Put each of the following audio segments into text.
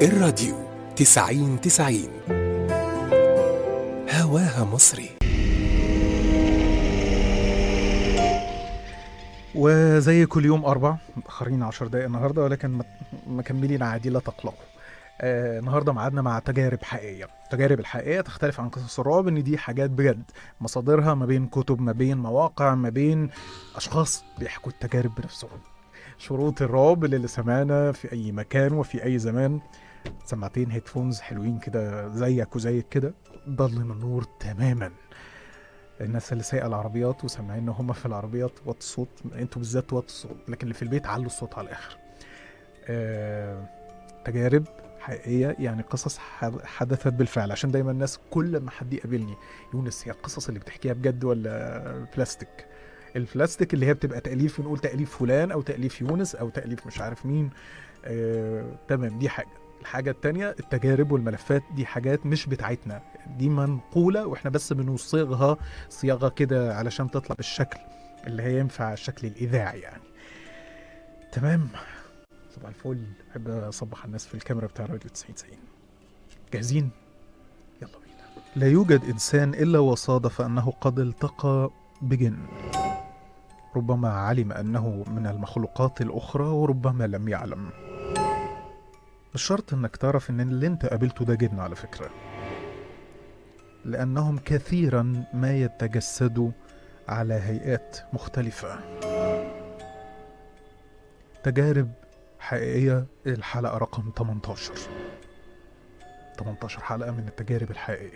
الراديو تسعين تسعين هواها مصري وزي كل يوم أربع متأخرين عشر دقايق النهاردة ولكن مت- مكملين عادي لا تقلقوا آه النهارده ميعادنا مع تجارب حقيقية التجارب الحقيقية تختلف عن قصص الرعب إن دي حاجات بجد مصادرها ما بين كتب ما بين مواقع ما بين أشخاص بيحكوا التجارب بنفسهم شروط الرعب اللي سمعنا في أي مكان وفي أي زمان سماعتين هيدفونز حلوين كده زيك وزيك كده ضلم النور تماما الناس اللي سايقه العربيات وسامعين ان هم في العربيات وطي الصوت انتوا بالذات وطي الصوت لكن اللي في البيت علوا الصوت على الاخر آه، تجارب حقيقيه يعني قصص ح- حدثت بالفعل عشان دايما الناس كل ما حد يقابلني يونس هي القصص اللي بتحكيها بجد ولا بلاستيك البلاستيك اللي هي بتبقى تاليف بنقول تاليف فلان او تاليف يونس او تاليف مش عارف مين آه، تمام دي حاجه الحاجة التانية التجارب والملفات دي حاجات مش بتاعتنا دي منقولة واحنا بس بنصيغها صياغة كده علشان تطلع بالشكل اللي هي ينفع الشكل الإذاعي يعني تمام صباح الفل بحب أصبح على الناس في الكاميرا بتاع راديو 90 90 جاهزين؟ يلا بينا لا يوجد إنسان إلا وصادف أنه قد التقى بجن ربما علم أنه من المخلوقات الأخرى وربما لم يعلم مش شرط انك تعرف ان اللي انت قابلته ده جن على فكرة لانهم كثيرا ما يتجسدوا على هيئات مختلفة تجارب حقيقية الحلقة رقم 18 18 حلقة من التجارب الحقيقية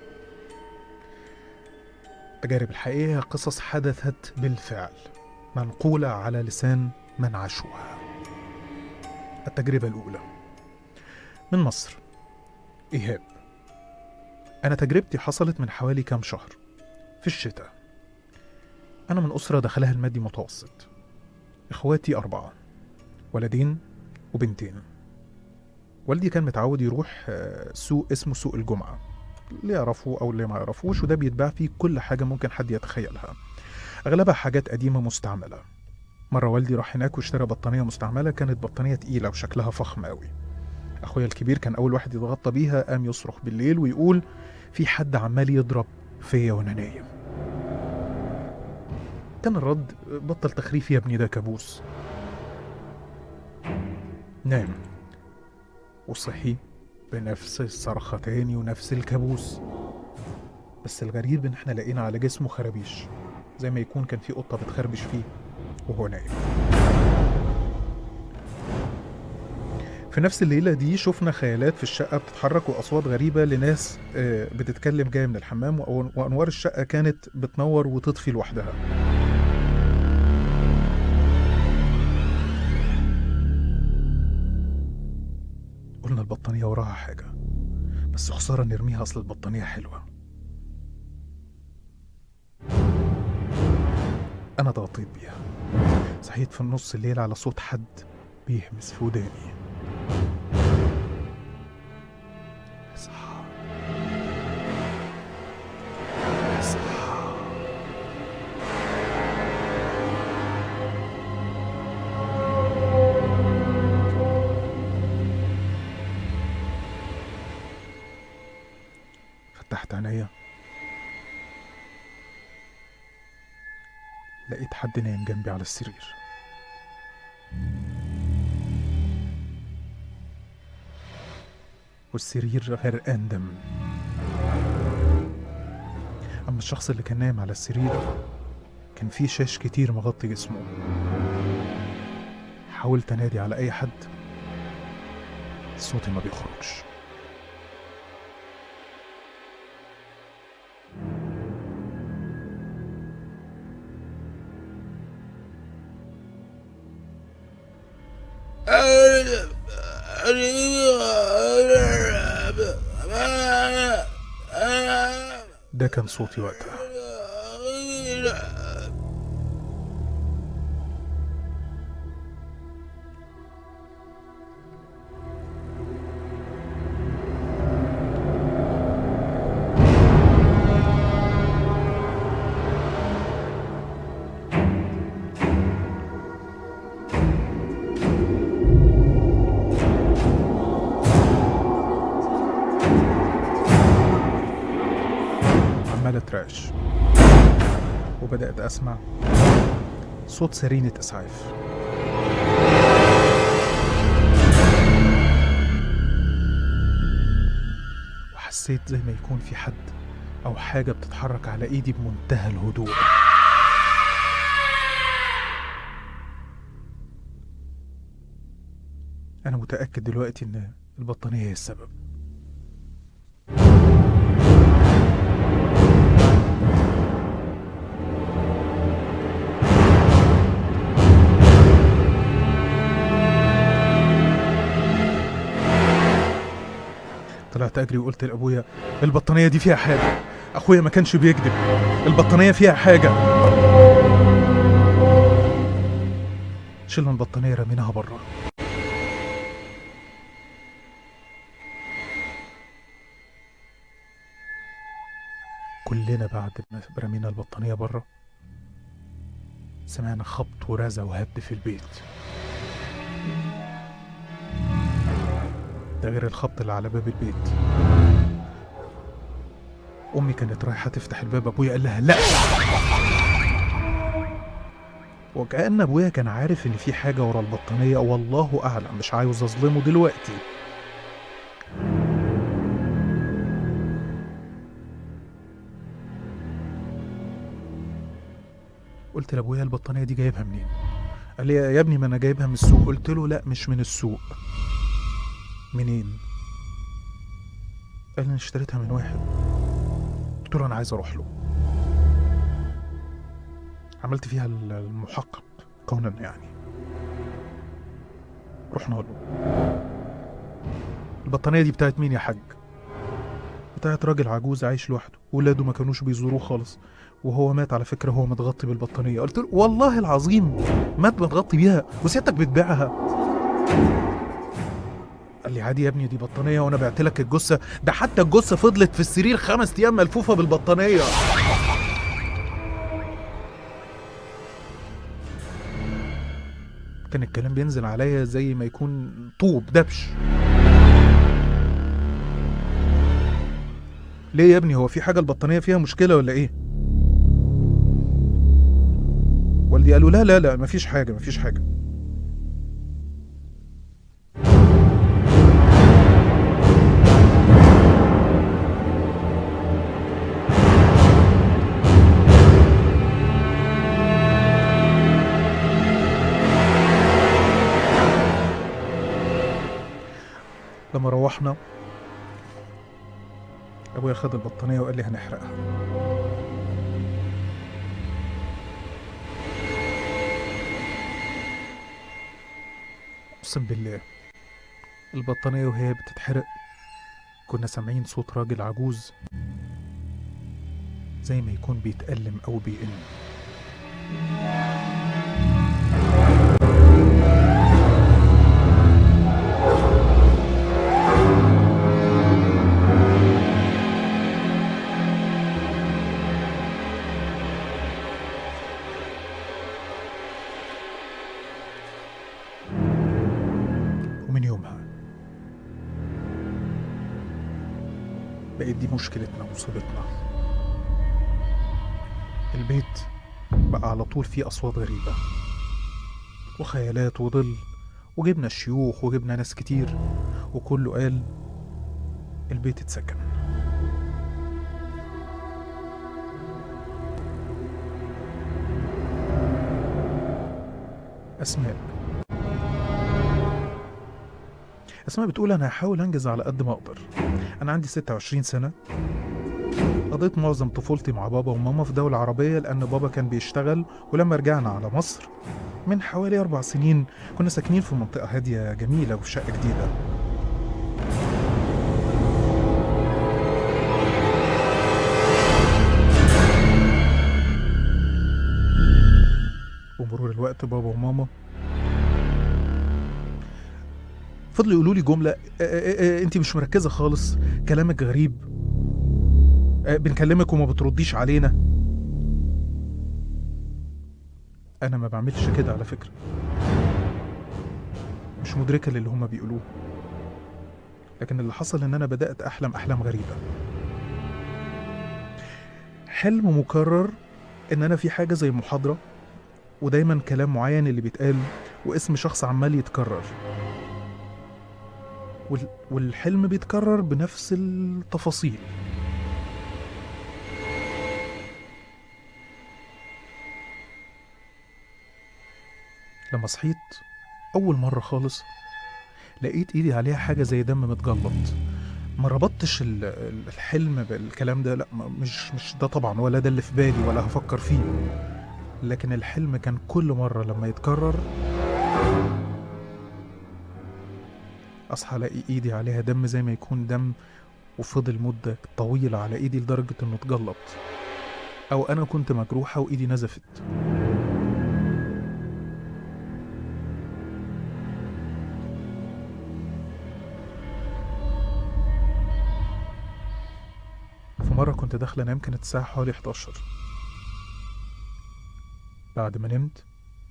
التجارب الحقيقية قصص حدثت بالفعل منقولة على لسان من عاشوها التجربة الأولى من مصر إيهاب أنا تجربتي حصلت من حوالي كام شهر في الشتاء أنا من أسرة دخلها المادي متوسط إخواتي أربعة ولدين وبنتين والدي كان متعود يروح آه، سوق اسمه سوق الجمعة اللي يعرفوه أو اللي ما يعرفوش وده بيتباع فيه كل حاجة ممكن حد يتخيلها أغلبها حاجات قديمة مستعملة مرة والدي راح هناك واشترى بطانية مستعملة كانت بطانية تقيلة وشكلها فخم أوي اخويا الكبير كان اول واحد يتغطى بيها قام يصرخ بالليل ويقول في حد عمال يضرب فيا وانا نايم كان الرد بطل تخريف يا ابني ده كابوس نام وصحي بنفس الصرخة تاني ونفس الكابوس بس الغريب ان احنا لقينا على جسمه خرابيش زي ما يكون كان في قطة بتخربش فيه وهو نايم في نفس الليلة دي شفنا خيالات في الشقة بتتحرك وأصوات غريبة لناس آه، بتتكلم جاية من الحمام وأو- وأنوار الشقة كانت بتنور وتطفي لوحدها قلنا البطانية وراها حاجة بس خسارة نرميها أصل البطانية حلوة أنا ضغطيت بيها صحيت في النص الليل على صوت حد بيهمس في وداني اصحى اصحى فتحت عينيا لقيت حد نايم جنبي على السرير والسرير غرقان دم أما الشخص اللي كان نايم على السرير كان فيه شاش كتير مغطي جسمه حاولت أنادي على أي حد صوتي ما بيخرجش ده كان صوتي وقتها حالة رعش وبدأت أسمع صوت سرينة إسعاف وحسيت زي ما يكون في حد أو حاجة بتتحرك على إيدي بمنتهى الهدوء أنا متأكد دلوقتي إن البطانية هي السبب طلعت اجري وقلت لابويا البطانيه دي فيها حاجه اخويا ما كانش بيكذب البطانيه فيها حاجه شلنا البطانيه رميناها بره كلنا بعد ما رمينا البطانيه بره سمعنا خبط ورزع وهبد في البيت ده غير الخبط اللي على باب البيت امي كانت رايحه تفتح الباب ابويا قال لها لا وكأن ابويا كان عارف ان في حاجه ورا البطانيه والله اعلم مش عاوز اظلمه دلوقتي قلت لابويا البطانيه دي جايبها منين قال لي يا ابني ما انا جايبها من السوق قلت له لا مش من السوق منين قال لي انا اشتريتها من واحد قلت له انا عايز اروح له عملت فيها المحقق كونا يعني رحنا له البطانية دي بتاعت مين يا حاج بتاعت راجل عجوز عايش لوحده ولاده ما كانوش بيزوروه خالص وهو مات على فكرة هو متغطي بالبطانية قلت له والله العظيم مات متغطي بيها وسيادتك بتبيعها قال لي عادي يا ابني دي بطانية وانا بعت لك الجثة ده حتى الجثة فضلت في السرير خمس ايام ملفوفة بالبطانية كان الكلام بينزل عليا زي ما يكون طوب دبش ليه يا ابني هو في حاجة البطانية فيها مشكلة ولا ايه والدي قالوا لا لا لا مفيش حاجة مفيش حاجة لما روحنا ابويا خد البطانيه وقال لي هنحرقها اقسم بالله البطانيه وهي بتتحرق كنا سامعين صوت راجل عجوز زي ما يكون بيتألم أو بيئن ومن يومها بقت دي مشكلتنا ومصيبتنا البيت بقى على طول فيه أصوات غريبة وخيالات وظل وجبنا الشيوخ وجبنا ناس كتير وكله قال البيت اتسكن أسماء أسماء بتقول أنا هحاول أنجز على قد ما أقدر أنا عندي 26 سنة قضيت معظم طفولتي مع بابا وماما في دولة عربية لأن بابا كان بيشتغل ولما رجعنا على مصر من حوالي أربع سنين كنا ساكنين في منطقة هادية جميلة وفي شقة جديدة ومرور الوقت بابا وماما فضلوا يقولوا لي جملة انت مش مركزة خالص كلامك غريب آه، بنكلمك وما بترديش علينا انا ما بعملش كده على فكرة مش مدركة للي هما بيقولوه لكن اللي حصل ان انا بدأت احلم احلام غريبة حلم مكرر ان انا في حاجه زي محاضره ودايما كلام معين اللي بيتقال واسم شخص عمال يتكرر وال- والحلم بيتكرر بنفس التفاصيل لما صحيت أول مرة خالص لقيت إيدي عليها حاجة زي دم متجلط ما ربطتش ال- ال- الحلم بالكلام ده لا ما- مش مش ده طبعا ولا ده اللي في بالي ولا هفكر فيه لكن الحلم كان كل مرة لما يتكرر أصحى ألاقي إيدي عليها دم زي ما يكون دم وفضل مدة طويلة على إيدي لدرجة إنه اتجلط أو أنا كنت مجروحة وإيدي نزفت في مرة كنت داخلة أنام كانت الساعة حوالي 11 بعد ما نمت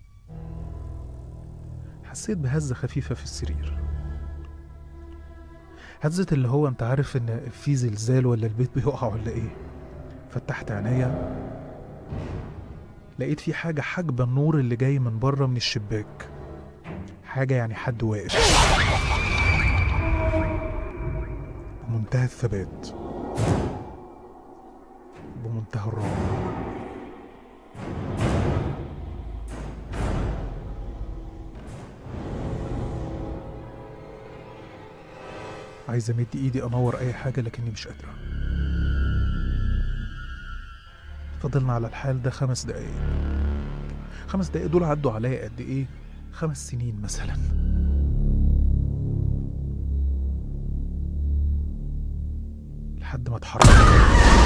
حسيت بهزة خفيفة في السرير هزة اللي هو انت عارف ان في زلزال ولا البيت بيقع ولا ايه فتحت عينيا لقيت في حاجة حاجبة النور اللي جاي من بره من الشباك حاجة يعني حد واقف بمنتهى الثبات بمنتهى الرعب عايز امد ايدي انور اي حاجه لكني مش قادره فضلنا على الحال ده خمس دقايق خمس دقايق دول عدوا عليا قد ايه خمس سنين مثلا لحد ما اتحرك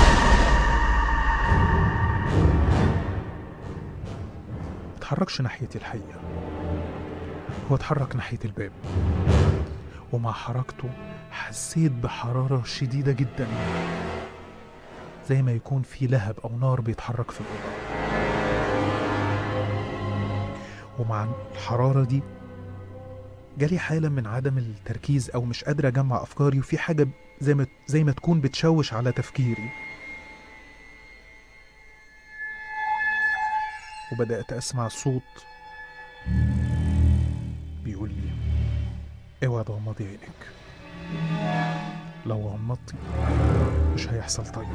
اتحركش ناحيتي الحقيقه هو اتحرك ناحيه الباب ومع حركته حسيت بحرارة شديدة جدا زي ما يكون في لهب أو نار بيتحرك في الأوضة ومع الحرارة دي جالي حالة من عدم التركيز أو مش قادر أجمع أفكاري وفي حاجة زي ما زي ما تكون بتشوش على تفكيري وبدأت أسمع صوت بيقول لي اوعى تغمضي عينك لو غمضتي مش هيحصل طيب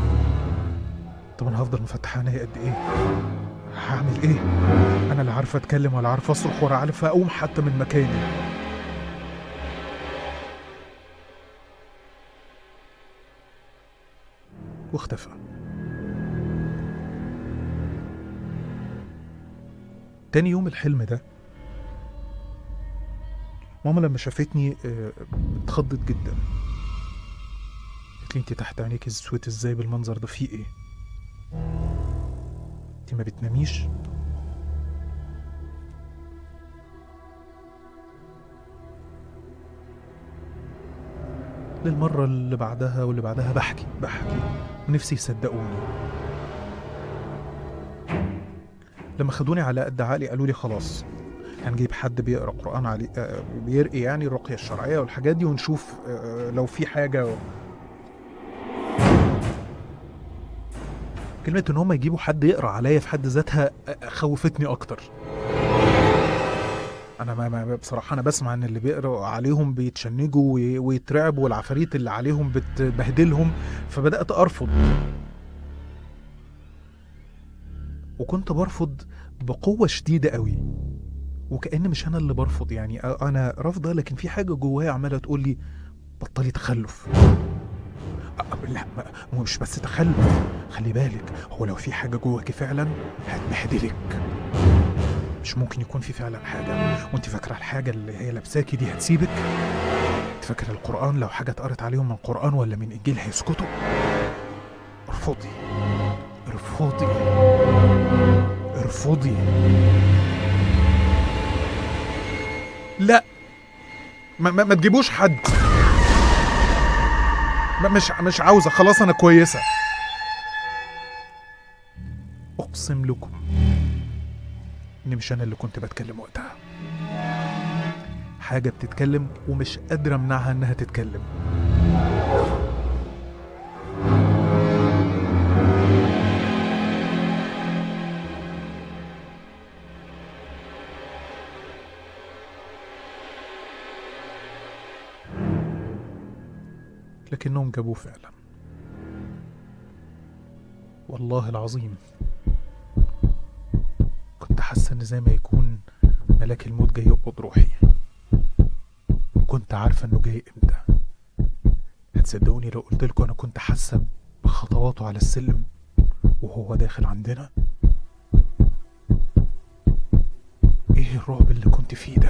طب انا هفضل مفتح عينيا قد ايه هعمل ايه انا لا عارفه اتكلم ولا عارفه اصرخ ولا عارفه اقوم حتى من مكاني واختفى تاني يوم الحلم ده ماما لما شافتني آه، اتخضت جدا قالت لي انت تحت عينيك اسود ازاي بالمنظر ده في ايه انت ما بتناميش للمرة اللي بعدها واللي بعدها بحكي بحكي ونفسي يصدقوني لما خدوني على قد عقلي قالوا لي خلاص هنجيب حد بيقرا قران علي آه، بيرقي يعني الرقيه الشرعيه والحاجات دي ونشوف آه، لو في حاجه كلمه ان هم يجيبوا حد يقرا عليا في حد ذاتها آه، خوفتني اكتر انا ما ما بصراحه انا بسمع ان اللي بيقرا عليهم بيتشنجوا وي- ويترعبوا والعفاريت اللي عليهم بتبهدلهم فبدات ارفض وكنت برفض بقوه شديده قوي وكأن مش أنا اللي برفض يعني أ- أنا رافضة لكن في حاجة جوايا عمالة تقول لي بطلي تخلف أ- لا ما- هو مش بس تخلف خلي بالك هو لو في حاجة جواكي فعلا هتبهدلك مش ممكن يكون في فعلا حاجة وانت فاكرة الحاجة اللي هي لابساكي دي هتسيبك انت فاكرة القرآن لو حاجة اتقرت عليهم من القرآن ولا من إنجيل هيسكتوا ارفضي ارفضي ارفضي لا ما, ما, ما تجيبوش حد ما مش مش عاوزة خلاص أنا كويسة أقسم لكم إن مش أنا اللي كنت بتكلم وقتها حاجة بتتكلم ومش قادرة أمنعها إنها تتكلم لكنهم جابوه فعلا والله العظيم كنت حاسة إن زي ما يكون ملاك الموت جاي يقبض روحي وكنت عارفة إنه جاي إمتى هتصدقوني لو قلت لكم أنا كنت حاسة بخطواته على السلم وهو داخل عندنا إيه الرعب اللي كنت فيه ده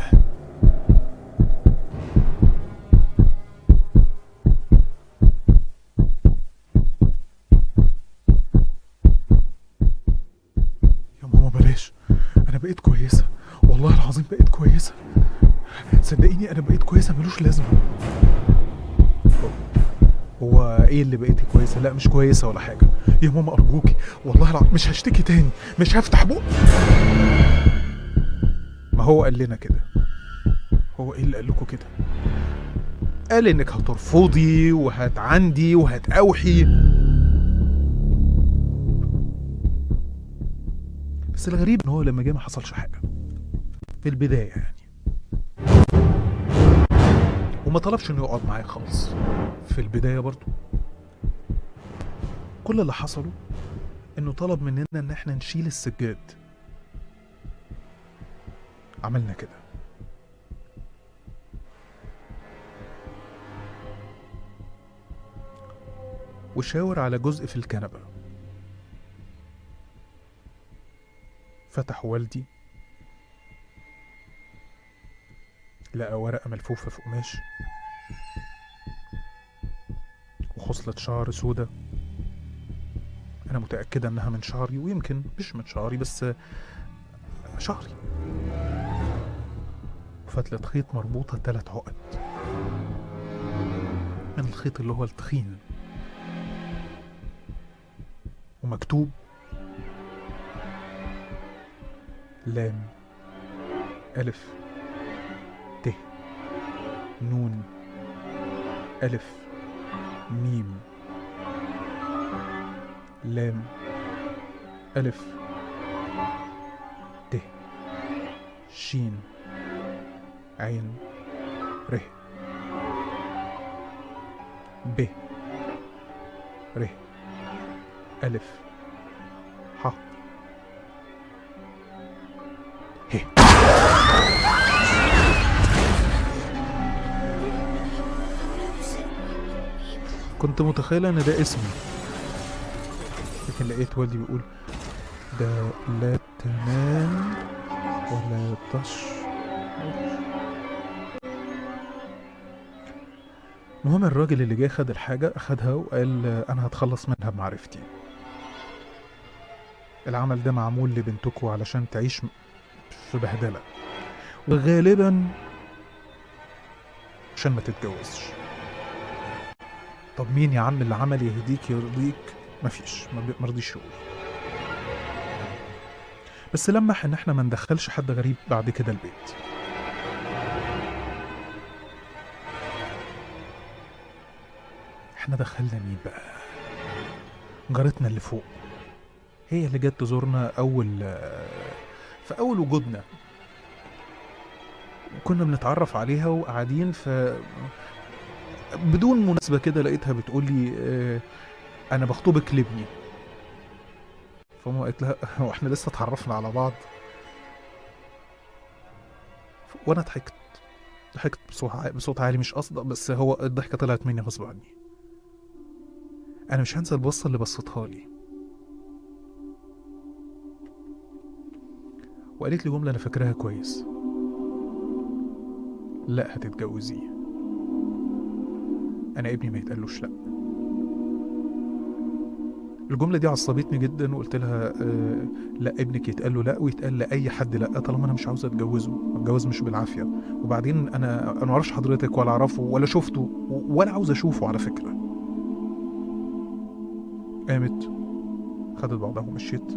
يا ماما بلاش انا بقيت كويسه والله العظيم بقيت كويسه صدقيني انا بقيت كويسه ملوش لازمه هو ايه اللي بقيتي كويسه لا مش كويسه ولا حاجه يا ماما ارجوكي والله العظيم مش هشتكي تاني مش هفتح بق ما هو قال لنا كده هو ايه اللي قال لكم كده قال انك هترفضي وهتعندي وهتأوحي بس الغريب ان هو لما جه ما حصلش حاجه في البدايه يعني وما طلبش انه يقعد معايا خالص في البدايه برضو كل اللي حصله انه طلب مننا ان احنا نشيل السجاد عملنا كده وشاور على جزء في الكنبه فتح والدي لقى ورقة ملفوفة في قماش وخصلة شعر سودة أنا متأكدة إنها من شعري ويمكن مش من شعري بس شعري وفتلة خيط مربوطة تلات عقد من الخيط اللي هو التخين ومكتوب لام ألف ت نون ألف ميم لام ألف ت شين عين ر ب ر ألف ح ه كنت متخيلة ان ده اسمي لكن لقيت والدي بيقول ده لا تنام ولا تشعر المهم الراجل اللي جه خد الحاجة أخدها وقال أنا هتخلص منها بمعرفتي العمل ده معمول لبنتكوا علشان تعيش في بهدلة وغالبا عشان ما تتجوزش طب مين يا عم اللي عمل يهديك يرضيك مفيش ما بي- مرضيش يقول بس لمح ان احنا ما ندخلش حد غريب بعد كده البيت احنا دخلنا مين بقى جارتنا اللي فوق هي اللي جت تزورنا اول في اول وجودنا كنا بنتعرف عليها وقاعدين في بدون مناسبة كده لقيتها بتقول لي آه، أنا بخطبك لابني فماما قالت لها هو احنا لسه اتعرفنا على بعض وأنا ضحكت ضحكت بصوت ع- بصوت عالي مش قصد بس هو الضحكة طلعت مني غصب عني أنا مش هنسى البصة اللي بصتها لي وقالت لي جملة أنا فاكراها كويس لا هتتجوزيه انا ابني ما يتقالوش لا الجملة دي عصبتني جدا وقلت لها آه لا ابنك يتقال له لا ويتقال لأي حد لا طالما انا مش عاوز اتجوزه الجواز مش بالعافية وبعدين انا انا ما اعرفش حضرتك ولا اعرفه ولا شفته و- ولا عاوز اشوفه على فكرة قامت خدت بعضها ومشيت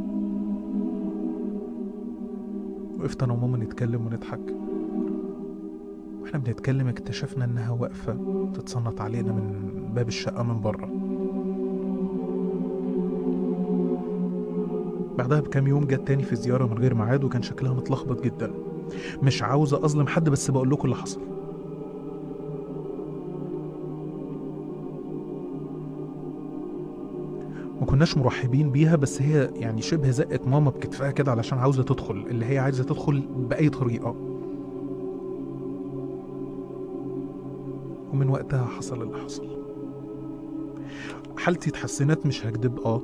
وقفت انا وماما نتكلم ونضحك واحنا بنتكلم اكتشفنا انها واقفة تتصنت علينا من باب الشقة من بره بعدها بكام يوم جت تاني في زيارة من غير ميعاد وكان شكلها متلخبط جدا مش عاوزة أظلم حد بس بقول لكم اللي حصل ما كناش مرحبين بيها بس هي يعني شبه زقت ماما بكتفها كده علشان عاوزه تدخل اللي هي عايزه تدخل باي طريقه ومن وقتها حصل اللي حصل حالتي اتحسنت مش هكدب اه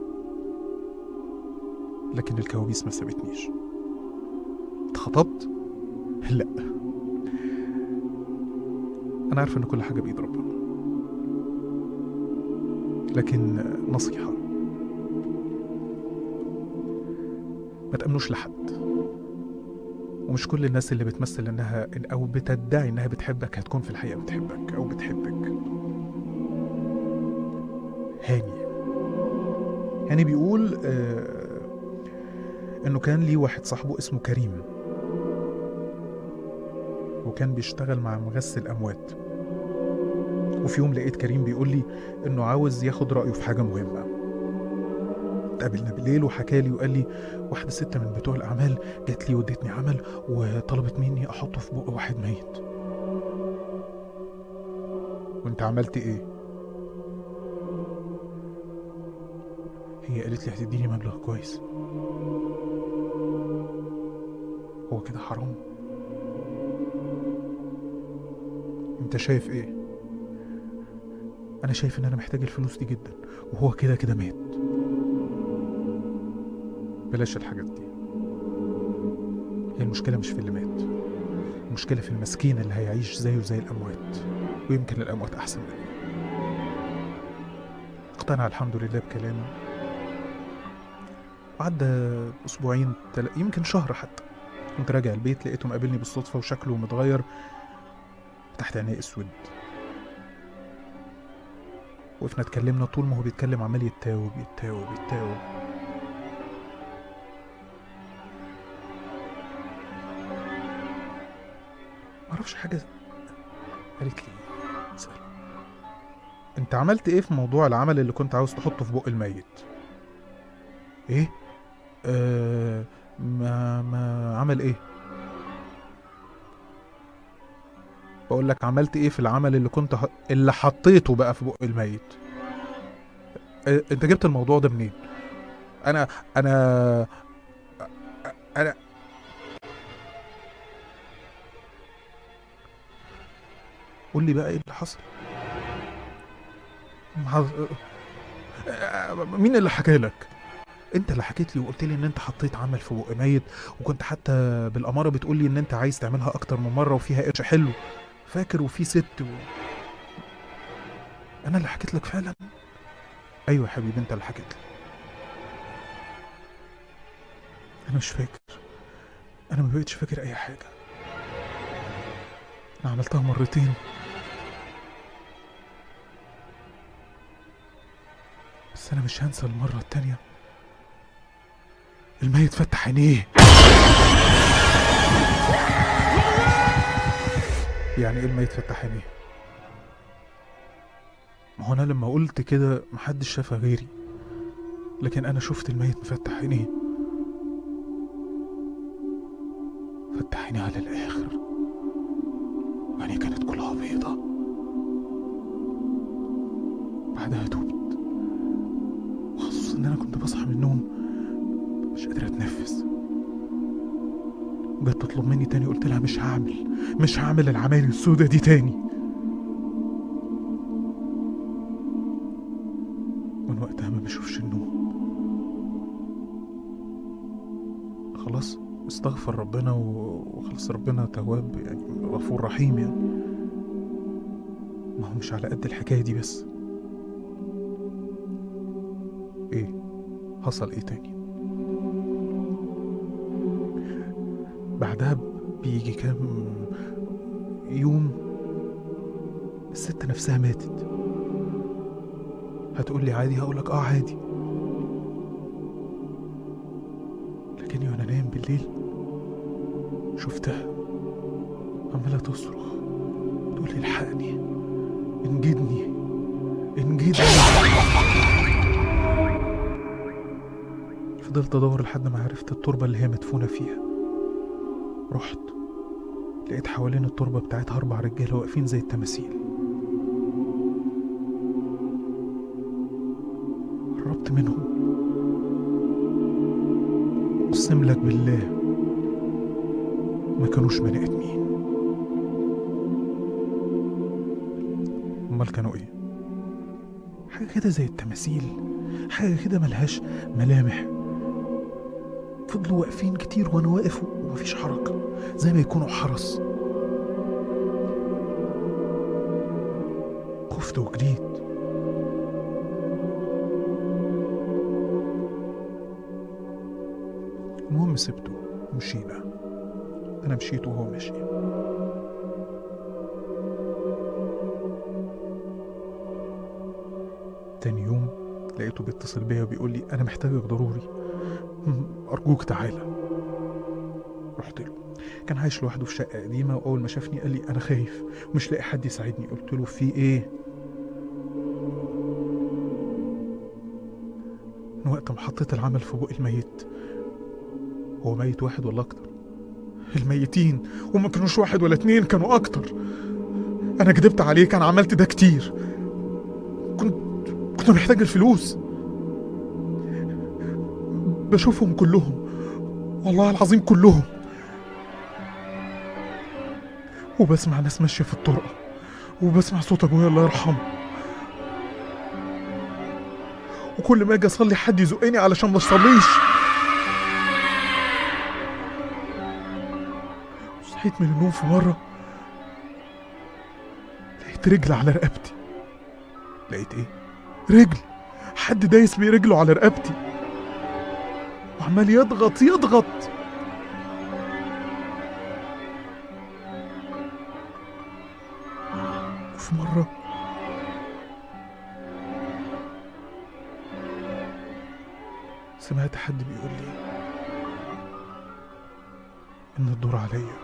لكن الكوابيس ما سابتنيش اتخطبت لا انا عارف ان كل حاجه بايد ربنا لكن نصيحه ما تأمنوش لحد ومش كل الناس اللي بتمثل انها او بتدعي انها بتحبك هتكون في الحقيقه بتحبك او بتحبك هاني هاني بيقول آه انه كان ليه واحد صاحبه اسمه كريم وكان بيشتغل مع مغسل اموات وفي يوم لقيت كريم بيقول لي انه عاوز ياخد رايه في حاجه مهمه اتقابلنا بالليل وحكى لي وقال لي واحده ست من بتوع الاعمال جات لي وادتني عمل وطلبت مني احطه في بق واحد ميت وانت عملت ايه هي قالت لي هتديني مبلغ كويس هو كده حرام انت شايف ايه انا شايف ان انا محتاج الفلوس دي جدا وهو كده كده مات بلاش الحاجات دي هي المشكلة مش في اللي مات المشكلة في المسكين اللي هيعيش زيه زي الأموات ويمكن الأموات أحسن منه اقتنع الحمد لله بكلامي وعدى أسبوعين تل... يمكن شهر حتى كنت راجع البيت لقيته مقابلني بالصدفة وشكله متغير تحت عينيه اسود وقفنا اتكلمنا طول ما هو بيتكلم عمال يتاوب يتاوب يتاوب معرفش حاجة قالت لي اسأل انت عملت ايه في موضوع العمل اللي كنت عاوز تحطه في بق الميت ايه آه ما ما عمل ايه بقول لك عملت ايه في العمل اللي كنت ح... اللي حطيته بقى في بق الميت اه انت جبت الموضوع ده منين انا انا انا قول لي بقى ايه اللي حصل مع- اه، مين اللي حكى لك انت اللي حكيت لي وقلت لي ان انت حطيت عمل في بق ميت وكنت حتى بالاماره بتقول لي ان انت عايز تعملها اكتر من مره وفيها قرش حلو فاكر وفي ست و... انا اللي حكيت لك فعلا ايوه يا حبيبي انت اللي حكيت لي انا مش فاكر انا ما بقتش فاكر اي حاجه انا عملتها مرتين بس انا مش هنسى المره التانيه الميت فتح عينيه يعني ايه الميت فتح عينيه ما هو انا لما قلت كده محدش شافها غيري لكن انا شفت الميت مفتح عينيه فتح عينيه على الاخر وعينيه كانت كلها بيضة بعدها تبت وخصوصا ان انا كنت بصحى من النوم مش قادر اتنفس جت تطلب مني تاني قلت لها مش هعمل مش هعمل العمايل السودة دي تاني من وقتها ما بشوفش النوم خلاص استغفر ربنا و- وخلاص ربنا تواب يعني غفور رحيم يعني ما هو مش على قد الحكاية دي بس ايه حصل ايه تاني بعدها بيجي كام يوم الست نفسها ماتت هتقول لي عادي هقولك اه عادي لكني وانا نايم بالليل شفتها عمالة تصرخ تقول لي الحقني انجدني انجدني فضلت ادور لحد ما عرفت التربة اللي هي مدفونة فيها رحت لقيت حوالين التربة بتاعتها أربع رجالة واقفين زي التماثيل قربت قربت منهم أقسم لك بالله ما كانوش بني آدمين أمال كانوا إيه؟ حاجة كده زي التماثيل حاجة كده ملهاش ملامح فضلوا واقفين كتير وأنا واقف ومفيش حركة زي ما يكونوا حرس خفت وجريت المهم سبته ومشينا انا مشيت وهو مشي تاني يوم لقيته بيتصل بيا وبيقول لي انا محتاجك ضروري "م- ارجوك تعالى رحت له كان عايش لوحده في شقه قديمه واول ما شافني قال لي انا خايف ومش لاقي حد يساعدني قلت له في ايه من وقت ما حطيت العمل في بق الميت هو ميت واحد ولا اكتر الميتين وما كانوش واحد ولا اتنين كانوا اكتر انا كدبت عليك انا عملت ده كتير كنت كنت محتاج الفلوس بشوفهم كلهم والله العظيم كلهم وبسمع ناس ماشية في الطرقة وبسمع صوت ابويا الله يرحمه وكل ما اجي اصلي حد يزقني علشان ما اصليش صحيت من النوم في مرة لقيت رجل على رقبتي لقيت ايه؟ رجل حد دايس بيه رجله على رقبتي وعمال يضغط يضغط وفي مرة سمعت حد بيقول لي إن الدور عليا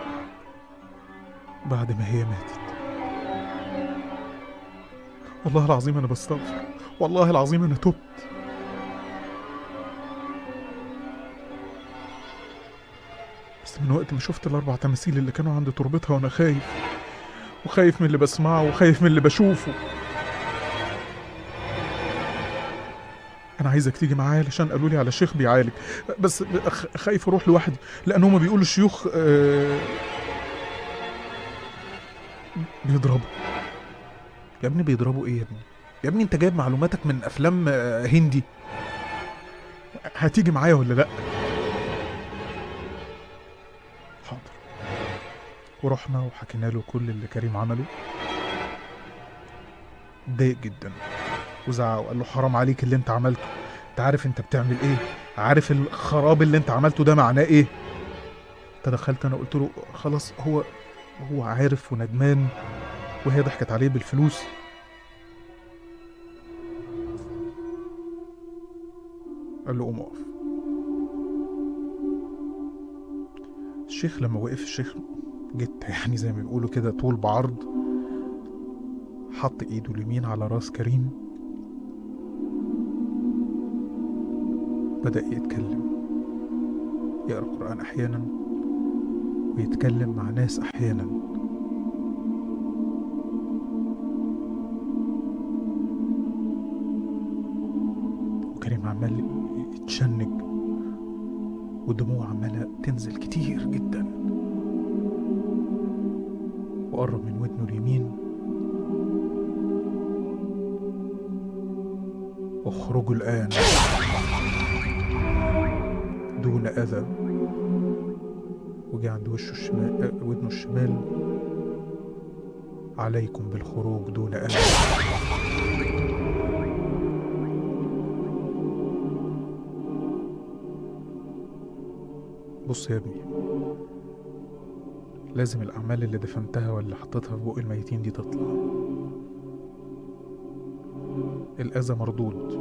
بعد ما هي ماتت والله العظيم أنا بستغفر والله العظيم أنا تبت بس من وقت ما شفت الأربع تماثيل اللي كانوا عند تربتها وأنا خايف وخايف من اللي بسمعه وخايف من اللي بشوفه انا عايزك تيجي معايا علشان قالوا لي على شيخ بيعالج بس خ- خايف اروح لوحدي لان هما بيقولوا الشيوخ آه، بيضربوا يا ابني بيضربوا ايه يا ابني يا ابني انت جايب معلوماتك من افلام آه، هندي هتيجي معايا ولا لا حاضر ورحنا وحكينا له كل اللي كريم عمله اتضايق جدا وزعق وقال له حرام عليك اللي انت عملته انت عارف انت بتعمل ايه عارف الخراب اللي انت عملته ده معناه ايه تدخلت انا قلت له خلاص هو هو عارف وندمان وهي ضحكت عليه بالفلوس قال له قوم اقف الشيخ لما وقف الشيخ جت يعني زي ما بيقولوا كده طول بعرض حط ايده اليمين على راس كريم بدأ يتكلم يقرأ قرآن أحيانا ويتكلم مع ناس أحيانا وكريم عمال يتشنج ودموعه عمالة تنزل كتير جدا وقرب من ودنه اليمين اخرجوا الآن دون أذى وجه عند وشه الشمال آه، ودنه الشمال عليكم بالخروج دون أذى بص يا ابني لازم الأعمال اللي دفنتها واللي حطيتها في بق الميتين دي تطلع الأذى مردود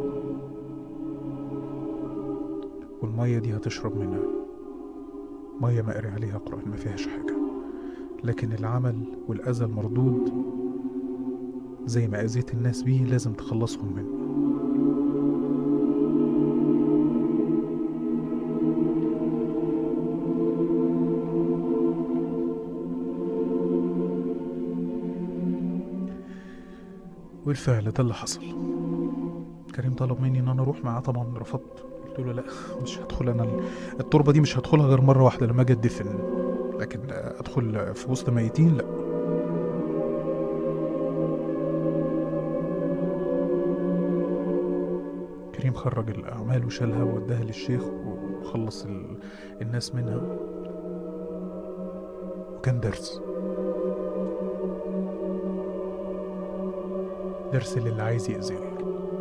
والمية دي هتشرب منها مية ما قري عليها قرآن ما فيهاش حاجة لكن العمل والأذى المردود زي ما أذيت الناس بيه لازم تخلصهم منه بالفعل ده اللي حصل كريم طلب مني ان انا اروح معاه طبعا رفضت قلت له لا مش هدخل انا ال- التربه دي مش هدخلها غير مره واحده لما اجي ادفن لكن ادخل في وسط ميتين لا كريم خرج الاعمال وشالها ووداها للشيخ وخلص ال... الناس منها وكان درس درس للي عايز يأذيك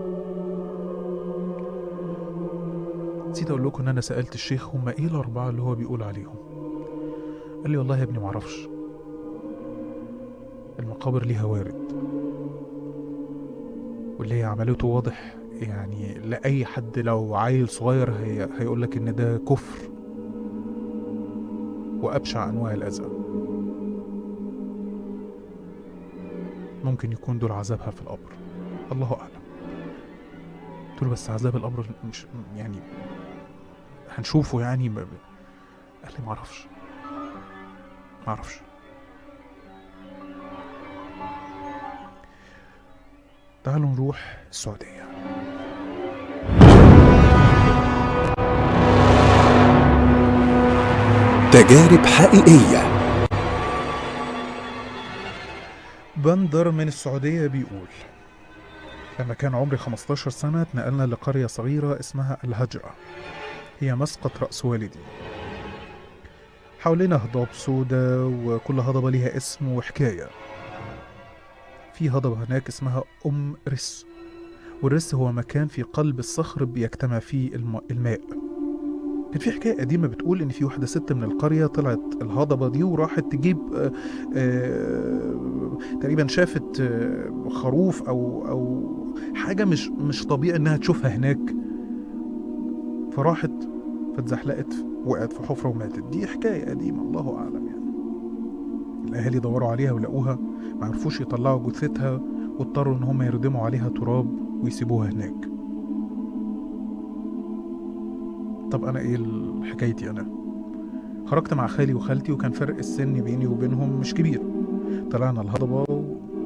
نسيت اقول لكم ان انا سالت الشيخ هما ايه الاربعه اللي هو بيقول عليهم قال لي والله يا ابني معرفش المقابر ليها وارد واللي هي عملته واضح يعني لأي حد لو عيل صغير هي هيقول لك إن ده كفر وأبشع أنواع الأذى ممكن يكون دول عذابها في القبر الله أعلم قلت له بس عذاب القبر مش يعني هنشوفه يعني ب... ب- قال لي معرفش معرفش تعالوا نروح السعودية تجارب حقيقية بندر من السعودية بيقول لما كان عمري 15 سنة اتنقلنا لقرية صغيرة اسمها الهجرة هي مسقط رأس والدي حوالينا هضاب سودا وكل هضبة ليها اسم وحكاية في هضبة هناك اسمها أم رس والرس هو مكان في قلب الصخر بيجتمع فيه الم- الماء كان في حكاية قديمة بتقول إن في واحدة ست من القرية طلعت الهضبة دي وراحت تجيب آه، آه، تقريبا شافت آه، خروف أو أو حاجة مش مش طبيعي إنها تشوفها هناك فراحت فاتزحلقت وقعت في حفرة وماتت دي حكاية قديمة الله أعلم يعني الأهالي دوروا عليها ولقوها معرفوش يطلعوا جثتها واضطروا إن هم يردموا عليها تراب ويسيبوها هناك طب أنا إيه ال- حكايتي أنا خرجت مع خالي وخالتي وكان فرق السن بيني وبينهم مش كبير طلعنا الهضبة و...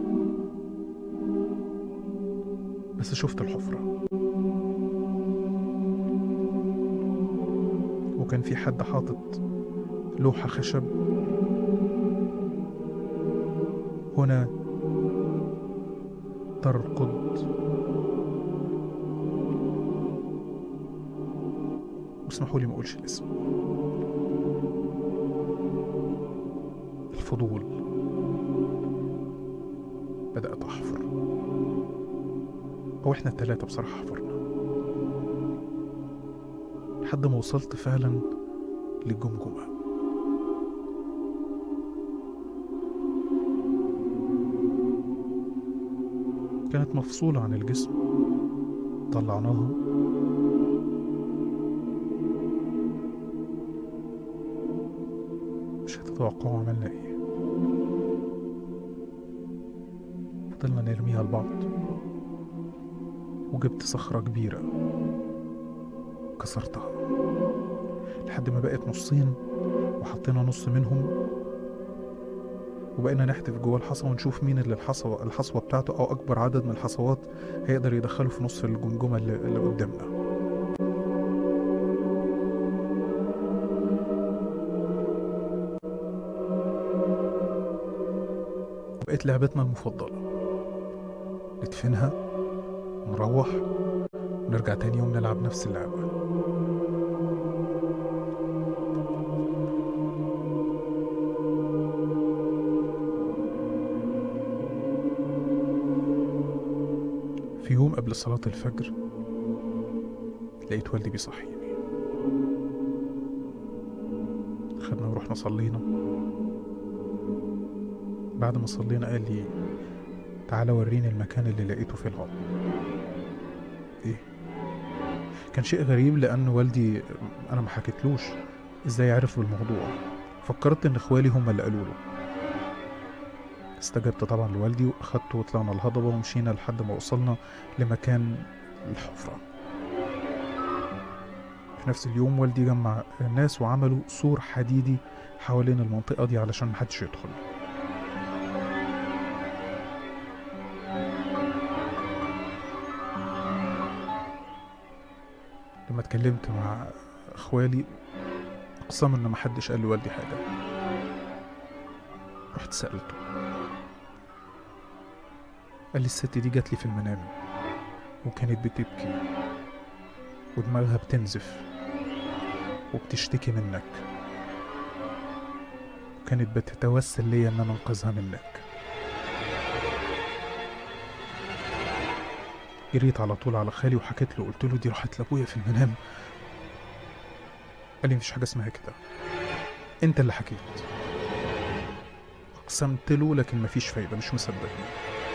بس شفت الحفرة وكان في حد حاطط لوحة خشب هنا ترقد واسمحوا لي ما اقولش الاسم الفضول بدأت أحفر أو إحنا التلاتة بصراحة حفرنا لحد ما وصلت فعلا للجمجمة كانت مفصولة عن الجسم طلعناها مش هتتوقعوا عملنا ايه فضلنا نرميها لبعض وجبت صخرة كبيرة كسرتها لحد ما بقت نصين وحطينا نص منهم وبقينا نحتف جوه الحصى ونشوف مين اللي الحصوة الحصوة بتاعته أو أكبر عدد من الحصوات هيقدر يدخله في نص الجمجمة اللي, اللي قدامنا بقت لعبتنا المفضلة ندفنها نروح ونرجع تاني يوم نلعب نفس اللعبة في يوم قبل صلاة الفجر لقيت والدي بيصحيني خدنا ورحنا صلينا بعد ما صلينا قال لي تعالى وريني المكان اللي لقيته في العظم ايه كان شيء غريب لان والدي انا ما حكيتلوش ازاي عرف بالموضوع فكرت ان اخوالي هم اللي قالوا له استجبت طبعا لوالدي واخدته وطلعنا الهضبه ومشينا لحد ما وصلنا لمكان الحفره في نفس اليوم والدي جمع الناس وعملوا سور حديدي حوالين المنطقه دي علشان محدش يدخل اتكلمت مع اخوالي اقسم ان محدش قال لوالدي حاجه رحت سالته قال لي الست دي جات لي في المنام وكانت بتبكي ودماغها بتنزف وبتشتكي منك وكانت بتتوسل ليا ان انا انقذها منك جريت على طول على خالي وحكيت له قلت له دي راحت لابويا في المنام قال لي مفيش حاجه اسمها كده انت اللي حكيت اقسمت له لكن مفيش فايده مش مصدقني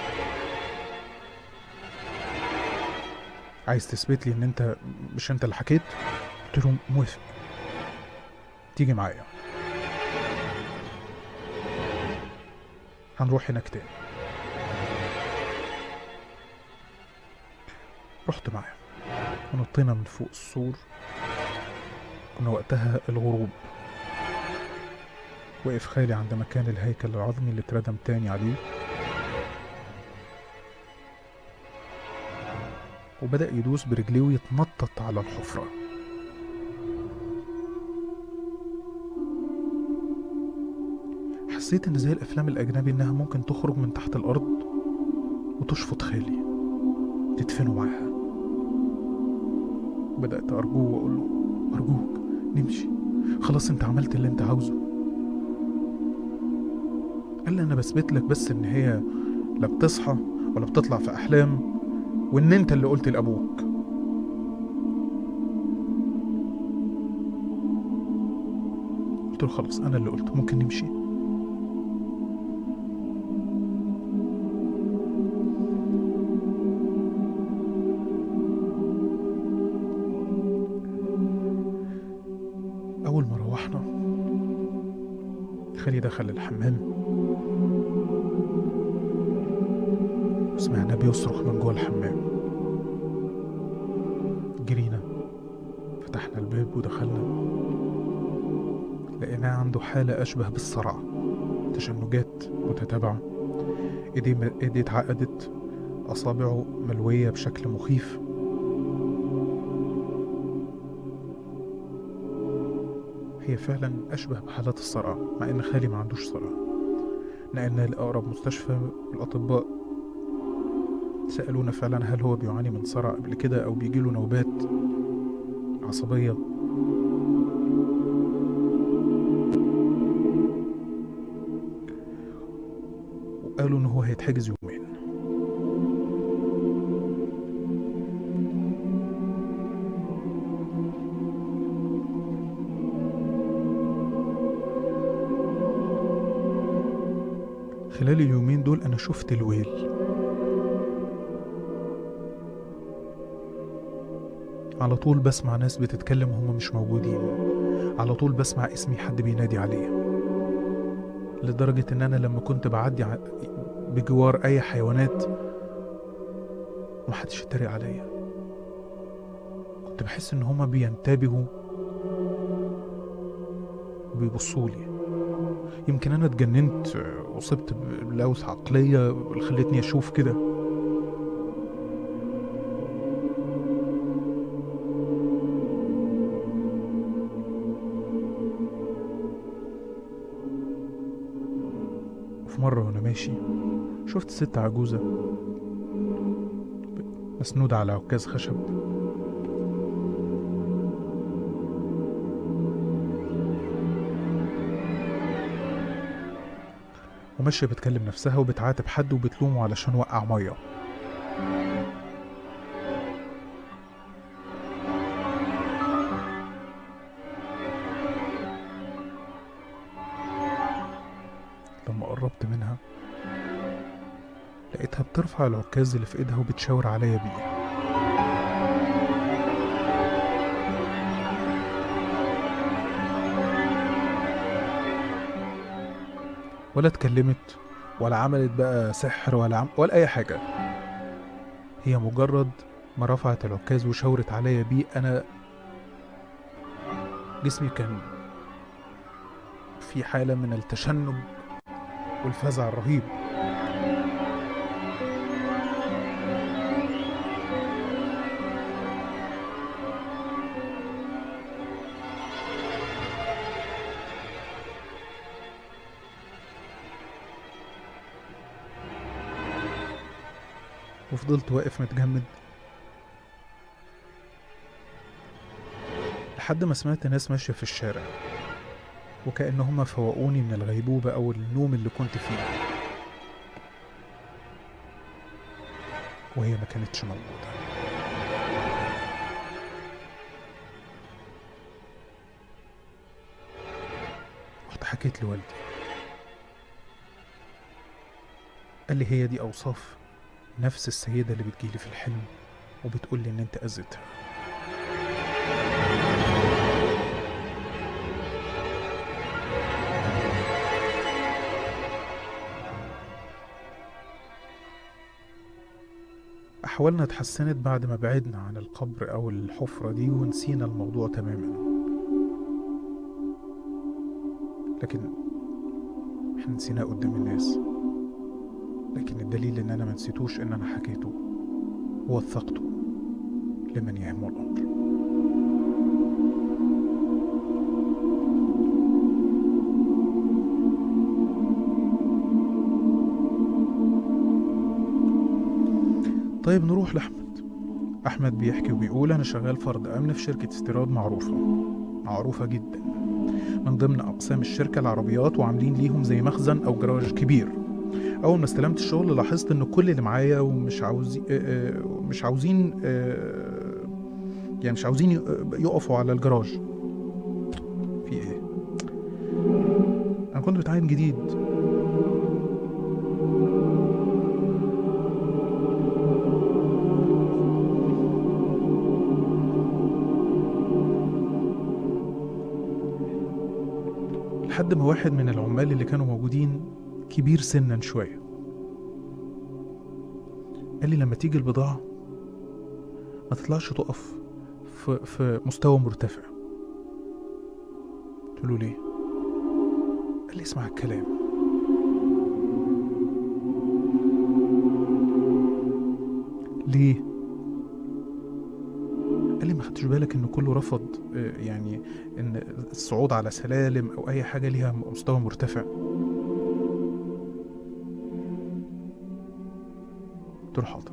عايز تثبت لي ان انت مش انت اللي حكيت قلت له موافق تيجي معايا هنروح هناك تاني رحت معاه ونطينا من فوق السور كنا وقتها الغروب وقف خالي عند مكان الهيكل العظمي اللي اتردم تاني عليه وبدأ يدوس برجليه ويتنطط على الحفرة حسيت ان زي الافلام الاجنبي انها ممكن تخرج من تحت الارض وتشفط خالي تدفنه معاها بدأت أرجوه وأقول له أرجوك نمشي خلاص أنت عملت اللي أنت عاوزه قال لي أنا بثبت لك بس إن هي لا بتصحى ولا بتطلع في أحلام وإن أنت اللي قلت لأبوك قلت له خلاص أنا اللي قلت ممكن نمشي أول ما روحنا خالي دخل الحمام وسمعنا بيصرخ من جوه الحمام جرينا فتحنا الباب ودخلنا لقيناه عنده حالة أشبه بالصرع تشنجات متتابعة ايديه ايديه اتعقدت أصابعه ملوية بشكل مخيف هي فعلا أشبه بحالات الصرع مع إن خالي ما عندوش صرع نقلنا لأقرب مستشفى الأطباء سألونا فعلا هل هو بيعاني من صرع قبل كده أو بيجيله نوبات عصبية وقالوا إن هو هيتحجز يومين خلال اليومين دول أنا شفت الويل على طول بسمع ناس بتتكلم وهم مش موجودين على طول بسمع اسمي حد بينادي عليه لدرجة إن أنا لما كنت بعدي ع- بجوار أي حيوانات محدش يتريق عليا كنت بحس إن هما بينتبهوا وبيبصولي يمكن أنا اتجننت آه، أصبت بلوث عقلية اللي خلتني أشوف كده وفي مرة وأنا ماشي شفت ست عجوزة مسنودة على عكاز خشب وماشية بتكلم نفسها وبتعاتب حد وبتلومه علشان وقع مية لما قربت منها لقيتها بترفع العكاز اللي في ايدها وبتشاور عليا بيه ولا اتكلمت ولا عملت بقى سحر ولا عم ولا اي حاجه هي مجرد ما رفعت العكاز وشاورت عليا بيه انا جسمي كان في حاله من التشنج والفزع الرهيب وفضلت واقف متجمد لحد ما سمعت ناس ماشية في الشارع وكأنهم فوقوني من الغيبوبة أو النوم اللي كنت فيه وهي ما كانتش موجودة رحت حكيت لوالدي قال لي هي دي أوصاف نفس السيدة اللي بتجيلي في الحلم وبتقول لي إن أنت أذيتها أحوالنا اتحسنت بعد ما بعدنا عن القبر أو الحفرة دي ونسينا الموضوع تماما لكن احنا نسيناه قدام الناس لكن الدليل ان انا ما نسيتوش ان انا حكيته ووثقته لمن يهمه الامر طيب نروح لأحمد أحمد بيحكي وبيقول أنا شغال فرد أمن في شركة استيراد معروفة معروفة جدا من ضمن أقسام الشركة العربيات وعاملين ليهم زي مخزن أو جراج كبير أول ما استلمت الشغل لاحظت إن كل اللي معايا ومش عاوزين مش عاوزين آه، يعني مش عاوزين ي- يقفوا على الجراج في إيه؟ أنا كنت بتعين جديد لحد ما واحد من العمال اللي كانوا موجودين كبير سنا شوية قال لي لما تيجي البضاعة ما تطلعش تقف في, في مستوى مرتفع قلت له ليه قال لي اسمع الكلام ليه قال لي ما خدتش بالك ان كله رفض آه، يعني ان الصعود على سلالم او اي حاجه ليها مستوى مرتفع قلت له حاضر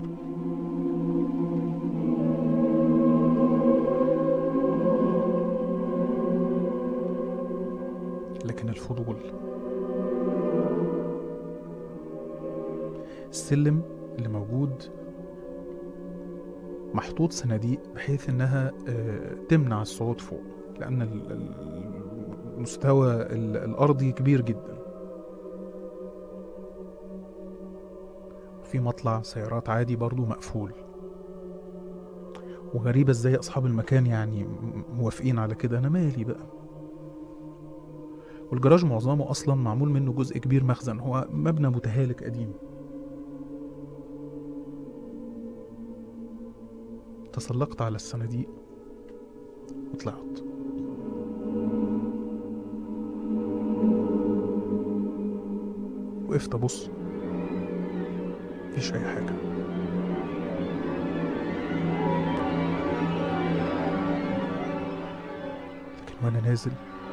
لكن الفضول السلم اللي موجود محطوط صناديق بحيث انها آه، تمنع الصعود فوق لان ال- ال- المستوى ال- الارضي كبير جدا في مطلع سيارات عادي برضو مقفول وغريبة ازاي اصحاب المكان يعني م- موافقين على كده انا مالي بقى والجراج معظمه اصلا معمول منه جزء كبير مخزن هو مبنى متهالك قديم تسلقت على الصناديق وطلعت وقفت ابص مفيش اي حاجه لكن وانا نازل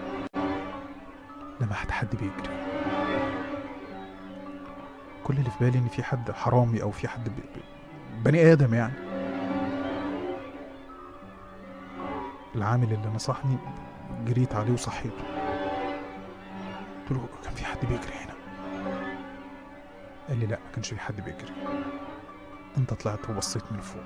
لمحت حد بيجري كل اللي في بالي ان في حد حرامي او في حد بي... بي- بني ادم يعني العامل اللي نصحني جريت عليه وصحيته قلت له كان في حد بيجري هنا قال لي لا ما كانش في حد بيجري انت طلعت وبصيت من فوق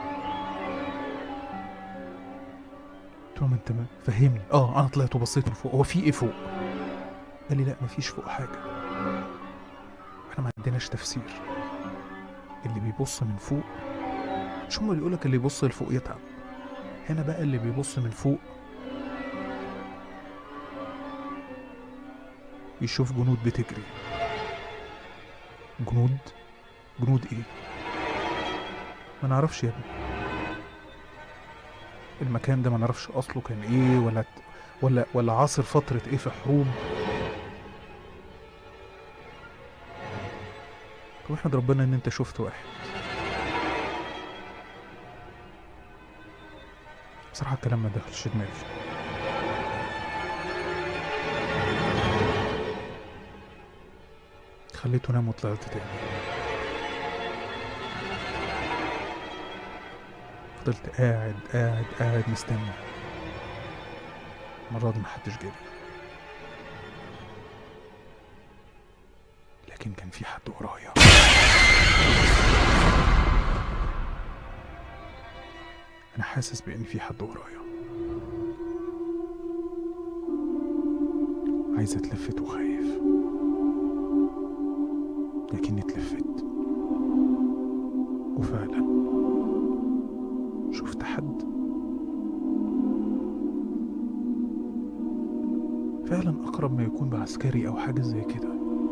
قلت له ما انت ما فهمني اه انا طلعت وبصيت من فوق هو في ايه فوق قال لي لا مفيش فوق حاجه احنا ما عندناش تفسير اللي بيبص من فوق مش هما بيقولك اللي يبص لفوق يتعب هنا بقى اللي بيبص من فوق يشوف جنود بتجري جنود جنود ايه ما نعرفش يا ابني المكان ده ما نعرفش اصله كان ايه ولا ولا ولا عاصر فترة ايه في حروب واحمد ربنا ان انت شفت واحد بصراحة الكلام ما دخلش دماغي خليته نام وطلعت تاني فضلت قاعد قاعد قاعد مستني المرة دي محدش جالي لكن كان في حد ورايا أنا حاسس بإن في حد ورايا عايز اتلفت وخايف لكني اتلفت وفعلا شفت حد فعلا أقرب ما يكون بعسكري أو حاجة زي كده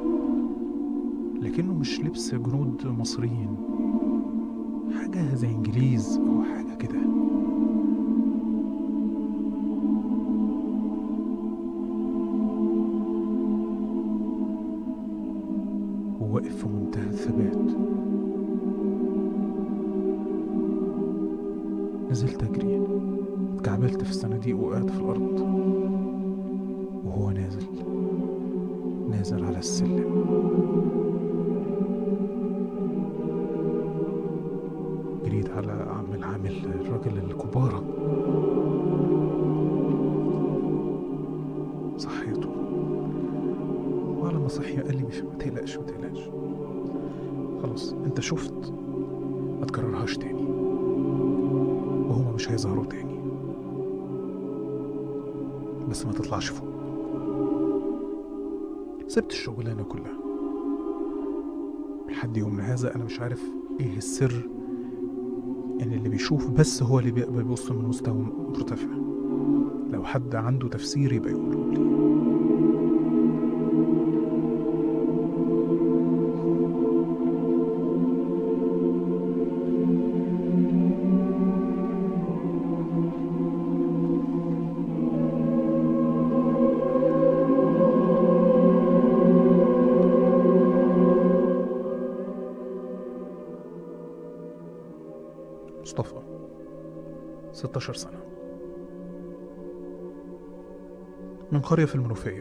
لكنه مش لبس جنود مصريين حاجة زي إنجليز أو حاجة كده وواقف في منتهى الثبات نزلت أجري اتكعبلت في الصناديق وقعت في الأرض وهو نازل نازل على السلم جريت على عم العامل الراجل الكبارة صحيته وعلى ما صحي قال لي مش ما تقلقش ما تقلقش خلاص انت شفت ما تكررهاش تاني وهما مش هيظهروا تاني بس ما تطلعش فوق سبت الشغلانة كلها لحد يومنا هذا أنا مش عارف إيه السر إن اللي بيشوف بس هو اللي بيقدر يبص من مستوى مرتفع لو حد عنده تفسير يبقى يقوله لي مصطفى 16 سنة من قرية في المنوفية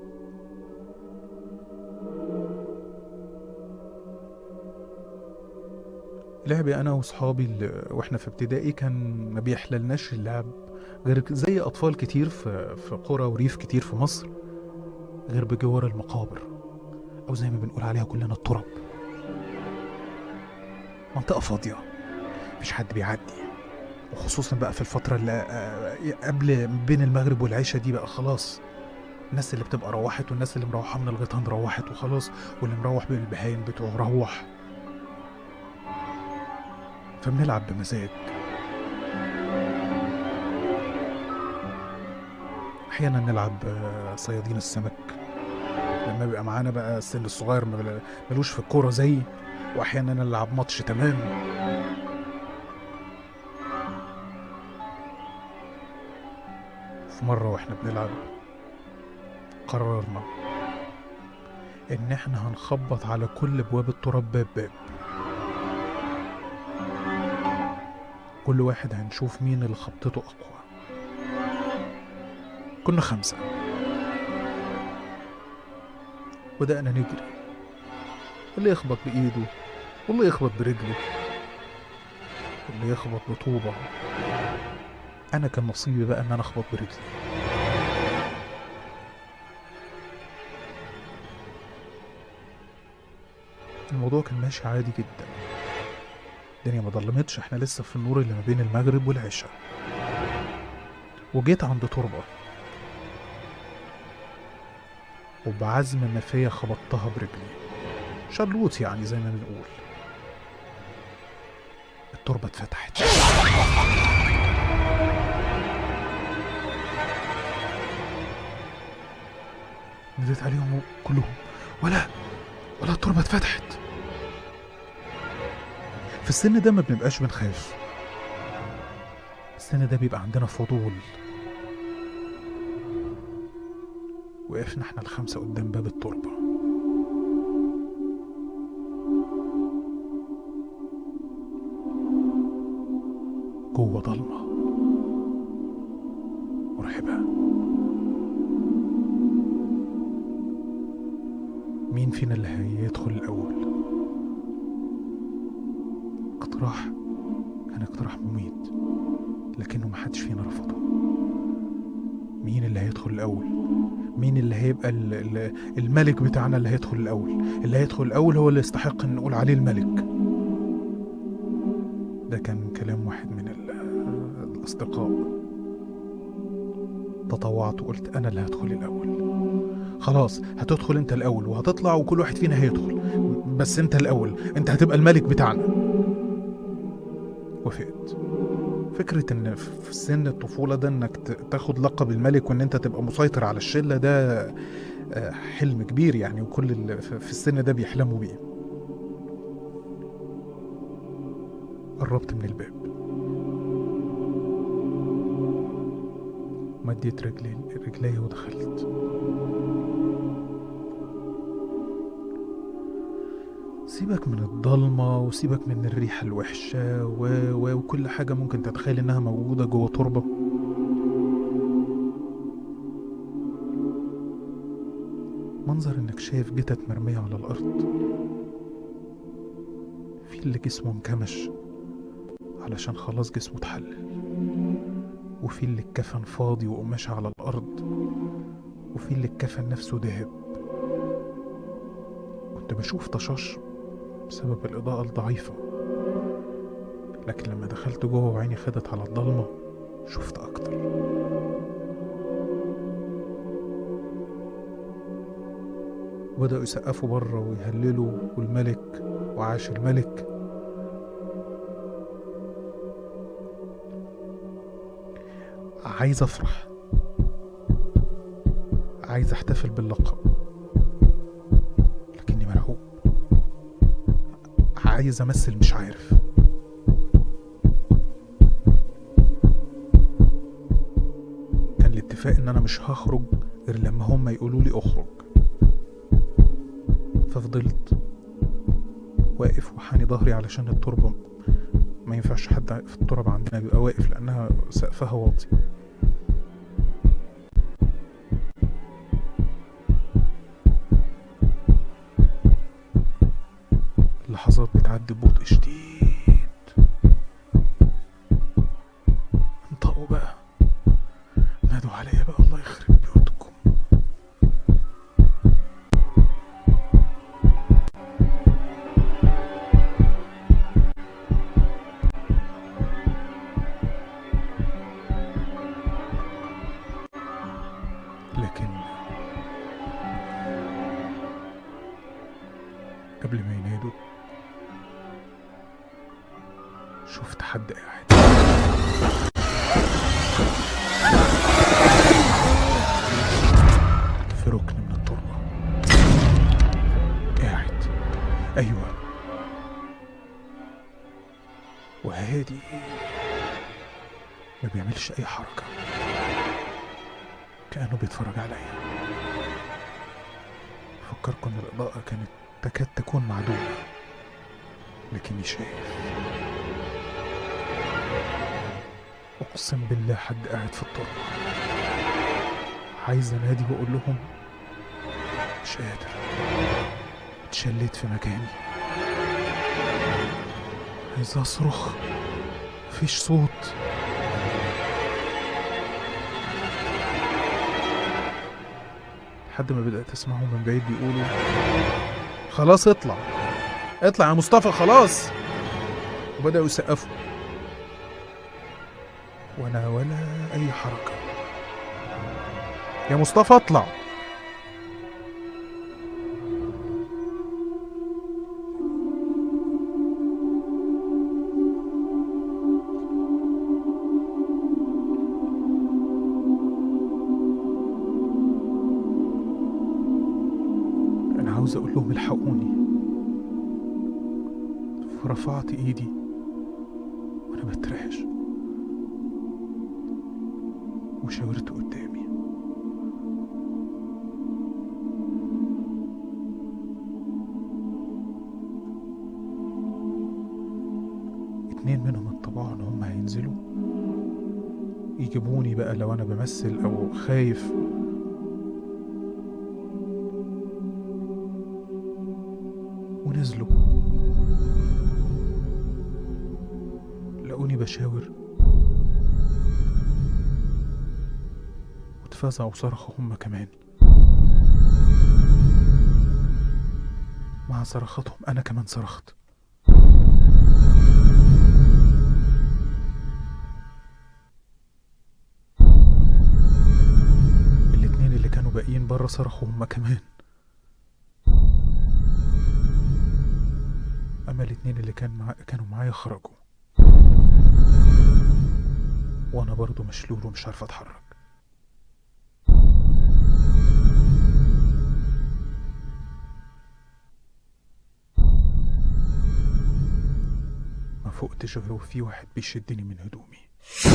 لعبي أنا وصحابي اللي وإحنا في ابتدائي كان ما بيحللناش اللعب غير زي أطفال كتير في, في قرى وريف كتير في مصر غير بجوار المقابر أو زي ما بنقول عليها كلنا التراب منطقة فاضية مفيش حد بيعدي وخصوصا بقى في الفترة اللي آه، قبل بين المغرب والعشاء دي بقى خلاص الناس اللي بتبقى روحت والناس اللي مروحة من الغيطان روحت وخلاص واللي مروح بالبهايم بتوعه روح فبنلعب بمزاج أحيانا نلعب آه، صيادين السمك لما بيبقى معانا بقى السن الصغير ما بلا- ملوش في الكورة زي وأحيانا نلعب ماتش تمام في مرة واحنا بنلعب قررنا إن احنا هنخبط على كل أبواب التراب باب باب كل واحد هنشوف مين اللي خبطته أقوى كنا خمسة بدأنا نجري اللي يخبط بإيده واللي يخبط برجله واللي يخبط بطوبة أنا كان نصيبي بقى إن أنا أخبط برجلي الموضوع كان ماشي عادي جدا الدنيا ما ضلمتش احنا لسه في النور اللي ما بين المغرب والعشاء وجيت عند تربة وبعزم ما فيا خبطتها برجلي شلوط يعني زي ما بنقول التربة اتفتحت نزلت عليهم كلهم ولا ولا التربة اتفتحت في السن ده ما بنبقاش بنخاف السن ده بيبقى عندنا فضول وقفنا احنا الخمسة قدام باب التربة جوه ضلمة مرعبة مين فينا اللي هيدخل الأول اقتراح كان اقتراح مميت لكنه محدش فينا رفضه مين اللي هيدخل الأول مين اللي هيبقى ال- ال- الملك بتاعنا اللي هيدخل الأول اللي هيدخل الأول هو اللي يستحق إن نقول عليه الملك ده كان كلام واحد من ال- الأصدقاء تطوعت وقلت أنا اللي هدخل الأول خلاص هتدخل أنت الأول وهتطلع وكل واحد فينا هيدخل بس أنت الأول أنت هتبقى الملك بتاعنا وافقت فكرة إن في سن الطفولة ده إنك ت- تاخد لقب الملك وإن أنت تبقى مسيطر على الشلة ده آه، حلم كبير يعني وكل اللي في في السن ده بيحلموا بيه قربت من الباب مديت رجلي رجلي ودخلت سيبك من الضلمة وسيبك من الريحة الوحشة و... و... وكل حاجة ممكن تتخيل إنها موجودة جوه تربة منظر إنك شايف جتت مرمية على الأرض في اللي جسمه انكمش علشان خلاص جسمه اتحلل وفي اللي الكفن فاضي وقماش على الأرض وفي اللي الكفن نفسه دهب كنت بشوف طشاش بسبب الإضاءة الضعيفة لكن لما دخلت جوه وعيني خدت على الضلمة شفت أكتر بدأوا يسقفوا بره ويهللوا والملك وعاش الملك عايز أفرح عايز أحتفل باللقب لكني مرعوب عايز امثل مش عارف كان الاتفاق ان انا مش هخرج غير لما هم يقولوا لي اخرج ففضلت واقف وحاني ظهري علشان التربة ما ينفعش حد في التراب عندنا بيبقى واقف لانها سقفها واطي اللحظات بتعدي ببطء شديد انطقوا بقى نادوا عليا بقى الله يخرب بيوتكم لكن قبل ما ينادوا شفت حد قاعد في ركن من التربة قاعد أيوة وهادي ما بيعملش أي حركة كأنه بيتفرج عليا فكركم إن الإضاءة كانت تكاد تكون معدومة لكني شايف أقسم بالله حد قاعد في التربة عايز أنادي وأقول لهم مش قادر اتشليت في مكاني عايز أصرخ مفيش صوت لحد ما بدأت أسمعهم من بعيد بيقولوا خلاص اطلع اطلع يا مصطفى خلاص وبدأوا يسقفوا وانا ولا اي حركة يا مصطفى اطلع انا عاوز اقول لهم الحقوني فرفعت ايدي وانا بترعش وشاورت قدامي اتنين منهم انطبعوا ان هم هينزلوا يجيبوني بقى لو انا بمثل او خايف ونزلوا لقوني لقوني بشاور واتفزعوا وصرخوا هما كمان مع صرخاتهم أنا كمان صرخت الاتنين اللي كانوا باقيين بره صرخوا هما كمان أما الاتنين اللي كان مع... كانوا معايا خرجوا وأنا برضو مشلول ومش عارف أتحرك ما فقتش غير وفي واحد بيشدني من هدومي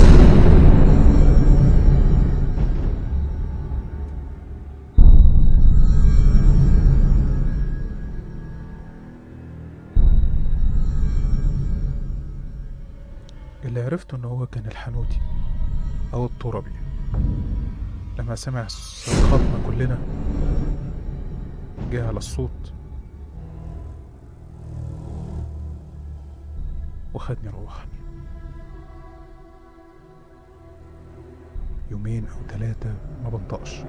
اللي عرفته ان هو كان الحنوتي او التربي لما سمع صرخاتنا كلنا جه على الصوت وخدني روحني يومين او ثلاثة ما بنطقش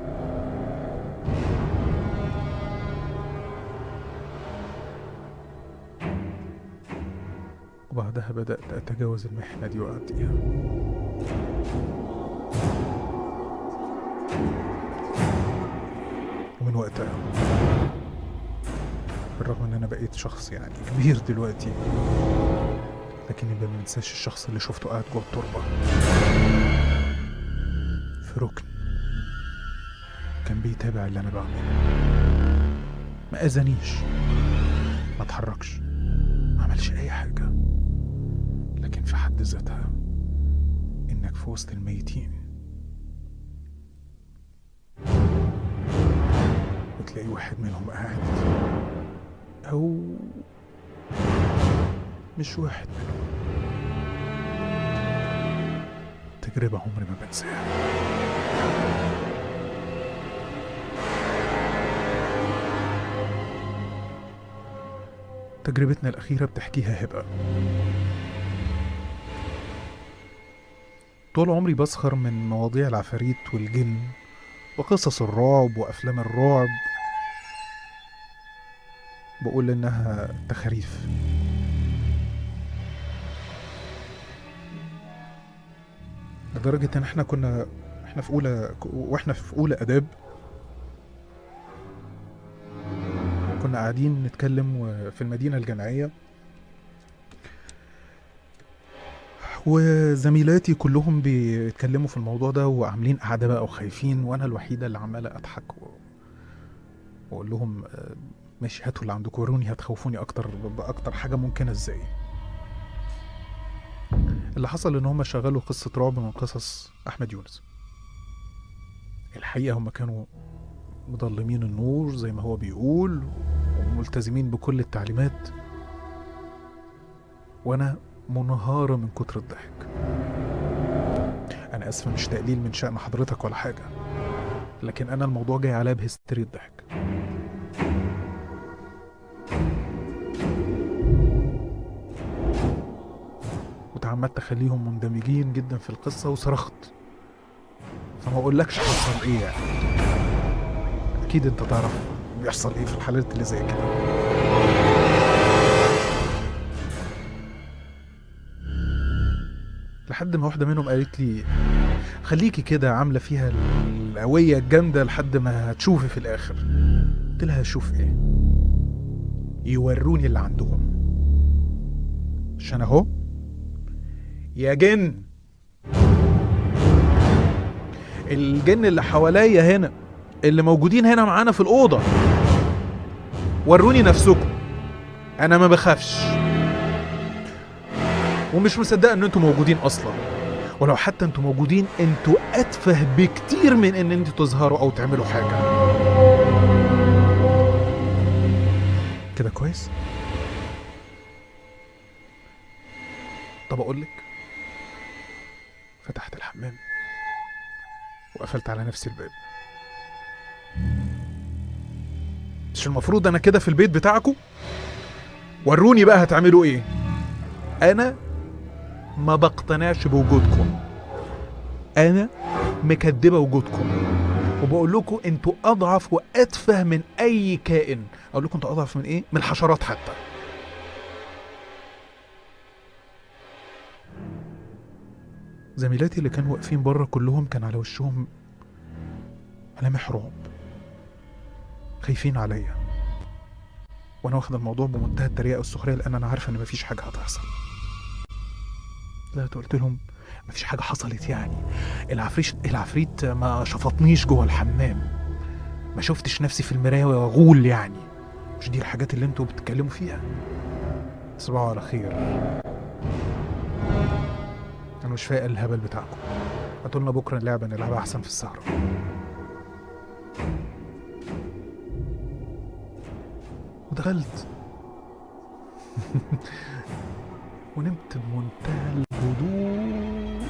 وبعدها بدأت أتجاوز المحنة دي وأعديها ومن وقتها بالرغم ان انا بقيت شخص يعني كبير دلوقتي لكني ما بنساش الشخص اللي شفته قاعد جوه التربة في ركن كان بيتابع اللي انا بعمله ما اذانيش ما اتحركش ما عملش اي حاجة لكن في حد ذاتها انك في وسط الميتين وتلاقي واحد منهم قاعد او مش واحد منهم تجربة عمري ما بنساها تجربتنا الأخيرة بتحكيها هبة طول عمري بسخر من مواضيع العفاريت والجن وقصص الرعب وأفلام الرعب بقول إنها تخاريف لدرجة إن إحنا كنا إحنا في أولى وإحنا في أولى آداب كنا قاعدين نتكلم و- في المدينة الجامعية وزميلاتي كلهم بيتكلموا في الموضوع ده وعاملين قعدة بقى وخايفين وأنا الوحيدة اللي عمالة أضحك و... وأقول لهم آه، ماشي هاتوا اللي عندكم وروني هتخوفوني أكتر بأكتر حاجة ممكنة إزاي اللي حصل إن هم شغلوا قصة رعب من قصص أحمد يونس الحقيقة هم كانوا مضلمين النور زي ما هو بيقول وملتزمين بكل التعليمات وانا منهارة من كتر الضحك انا اسف مش تقليل من شأن حضرتك ولا حاجة لكن انا الموضوع جاي عليا بهستيريا الضحك وتعمدت اخليهم مندمجين جدا في القصة وصرخت فما اقولكش حصل ايه يعني اكيد انت تعرف بيحصل ايه في الحالات اللي زي كده لحد ما واحده منهم قالت لي خليكي كده عامله فيها القويه الجامده لحد ما هتشوفي في الاخر قلت لها اشوف ايه يوروني اللي عندهم عشان اهو يا جن الجن اللي حواليا هنا اللي موجودين هنا معانا في الأوضة وروني نفسكم أنا ما بخافش ومش مصدق إن أنتوا موجودين أصلا ولو حتى أنتوا موجودين أنتوا أتفه بكتير من إن أنتوا تظهروا أو تعملوا حاجة كده كويس؟ طب أقول لك فتحت الحمام وقفلت على نفسي الباب مش المفروض انا كده في البيت بتاعكم وروني بقى هتعملوا ايه انا ما بقتنعش بوجودكم انا مكدبه وجودكم وبقول لكم انتوا اضعف واتفه من اي كائن اقول لكم انتوا اضعف من ايه من الحشرات حتى زميلاتي اللي كانوا واقفين بره كلهم كان على وشهم ملامح رعب خايفين عليا وانا واخد الموضوع بمنتهى التريقه والسخريه لان انا عارف ان مفيش حاجه هتحصل طلعت قلت لهم مفيش حاجه حصلت يعني العفريت العفريت ما شفطنيش جوه الحمام ما شفتش نفسي في المرايه واغول يعني مش دي الحاجات اللي انتوا بتتكلموا فيها تصبحوا على خير انا مش فايق الهبل بتاعكم هاتوا لنا بكره اللعبه نلعبها احسن في السهره ودخلت ونمت بمنتهى الهدوء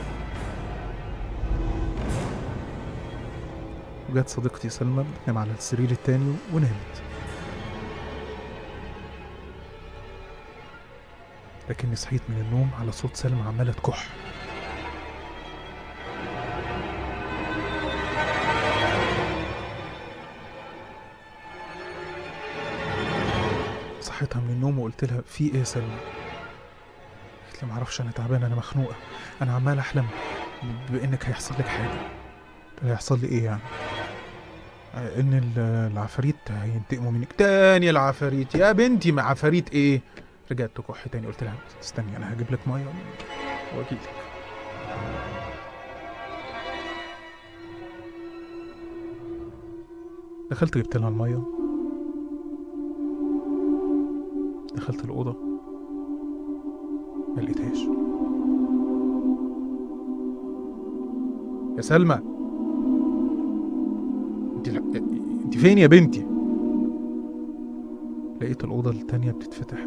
وجت صديقتي سلمى بتنام على السرير التاني ونامت لكني صحيت من النوم على صوت سلمى عمالة تكح صحيتها من النوم وقلت لها في ايه يا سلمى قالت لي معرفش انا تعبانه انا مخنوقه انا عمال احلم ب- بانك هيحصل لك حاجه قلت لها هيحصل لي ايه يعني آه، ان ال- العفاريت هينتقموا منك تاني العفاريت يا بنتي ما عفاريت ايه رجعت تكح تاني قلت لها استني انا هجيب لك ميه واجيلك دخلت جبت لها الميه دخلت الأوضة ما لقيتهاش يا سلمى انت انت فين يا بنتي لقيت الأوضة التانية بتتفتح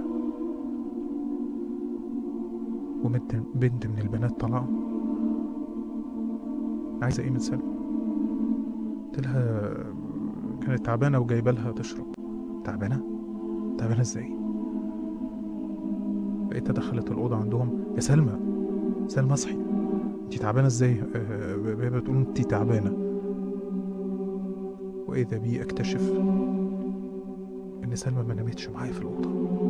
وبنت بنت من البنات طالعة عايزة ايه من سلمى قلت لها كانت تعبانة وجايبة لها تشرب تعبانة تعبانة ازاي لقيتها دخلت الأوضة عندهم يا سلمى سلمى اصحي انتي تعبانة ازاي آه، ب- ب- بتقول انتي تعبانة وإذا بي أكتشف إن سلمى ما نامتش معايا في الأوضة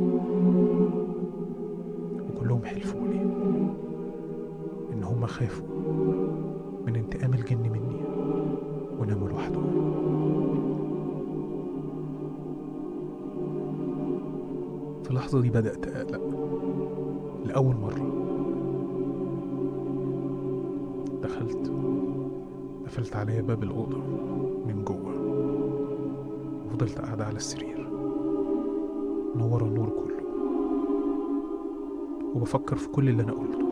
وكلهم حلفوا لي إن هما خافوا من انتقام الجن مني وناموا لوحدهم في اللحظة دي بدأت أقلق لأول مرة دخلت قفلت عليا باب الأوضة من جوه وفضلت قاعدة على السرير منورة النور كله وبفكر في كل اللي أنا قلته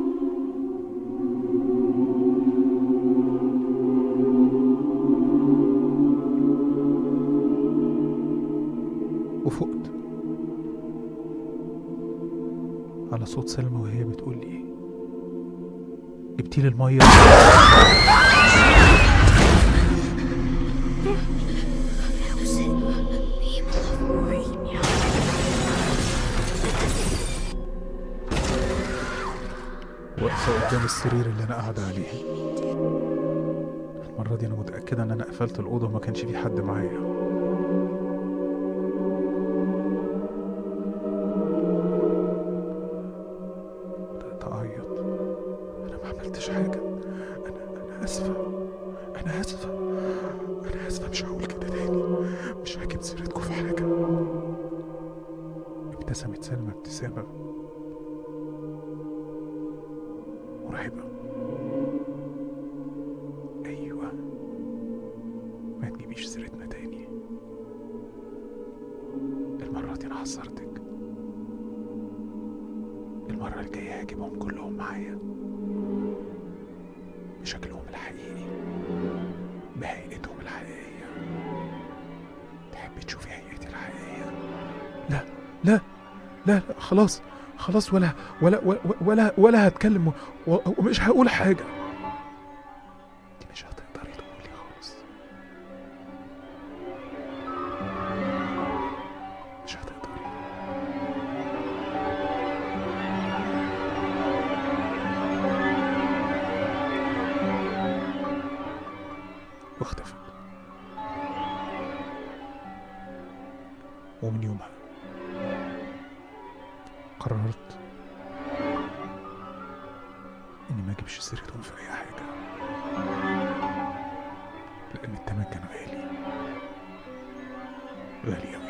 وفقت على صوت سلمى وهي بتقول لي جبتي لي الميه واقفه قدام السرير اللي انا قاعده عليه المره دي انا متاكده ان انا قفلت الاوضه وما كانش في حد معايا بدات اعيط انا ما عملتش حاجه انا انا اسفه انا اسفه انا اسفه مش هقول كده تاني مش هجيب سيرتكم في حاجه ابتسمت سلمى ابتسامه مرعبه ايوه ما تجيبيش سيرتنا تاني المره دي انا حذرتك المره الجايه هجيبهم كلهم معايا بشكلهم الحقيقي بهيئتهم الحقيقية تحبي تشوفي هيئتي الحقيقية لا لا لا, لا خلاص خلاص ولا ولا ولا ولا, ولا هتكلم و- و- ومش هقول حاجة انت مش هتقدري تقولي خالص مش هتقدري قررت اني ما اجيبش سيرتهم في اي حاجه لان التمن كان غالي غالي اوي